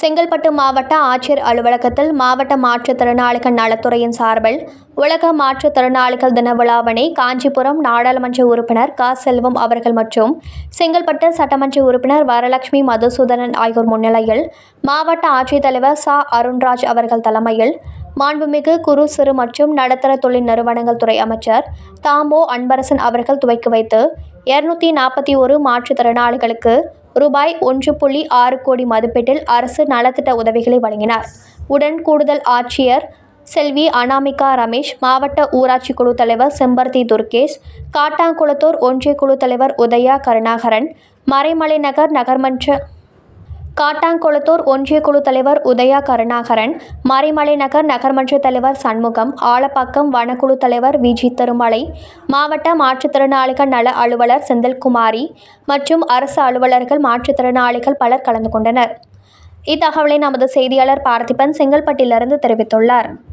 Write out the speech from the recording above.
செங்கல்பட்டு மாவட்ட ஆட்சியர் அலுவலகத்தில் மாவட்ட மாற்றுத்திறனாளிகள் நலத்துறையின் சார்பில் உலக மாற்றுத்திறனாளிகள் தின விழாவினை காஞ்சிபுரம் நாடாளுமன்ற உறுப்பினர் க செல்வம் அவர்கள் மற்றும் செங்கல்பட்டு சட்டமன்ற உறுப்பினர் வரலட்சுமி மதுசூதனன் ஆகியோர் முன்னிலையில் மாவட்ட ஆட்சித்தலைவர் ச அருண்ராஜ் அவர்கள் தலைமையில் மாண்புமிகு குறு சிறு மற்றும் நடுத்தர தொழில் நிறுவனங்கள் துறை அமைச்சர் தாமோ அன்பரசன் அவர்கள் துவக்கி வைத்து இருநூத்தி நாற்பத்தி ஒரு மாற்றுத்திறனாளிகளுக்கு ரூபாய் ஒன்று புள்ளி ஆறு கோடி மதிப்பீட்டில் அரசு நலத்திட்ட உதவிகளை வழங்கினார் உடன் கூடுதல் ஆட்சியர் செல்வி அனாமிகா ரமேஷ் மாவட்ட ஊராட்சி குழு தலைவர் செம்பருத்தி துர்கேஷ் காட்டாங்குளத்தூர் ஒன்றிய குழு தலைவர் உதயா கருணாகரன் மறைமலை நகர் நகர்மன்ற காட்டாங்குளத்தூர் ஒன்றிய குழு தலைவர் உதயா கருணாகரன் மறைமலை நகர் நகர்மன்ற தலைவர் சண்முகம் ஆலப்பாக்கம் வனக்குழு தலைவர் விஜி திருமலை மாவட்ட மாற்றுத்திறனாளிகள் நல அலுவலர் செந்தில்குமாரி மற்றும் அரசு அலுவலர்கள் மாற்றுத்திறனாளிகள் பலர் கலந்து கொண்டனர் இத்தகவலை நமது செய்தியாளர் பார்த்திபன் செங்கல்பட்டிலிருந்து தெரிவித்துள்ளார்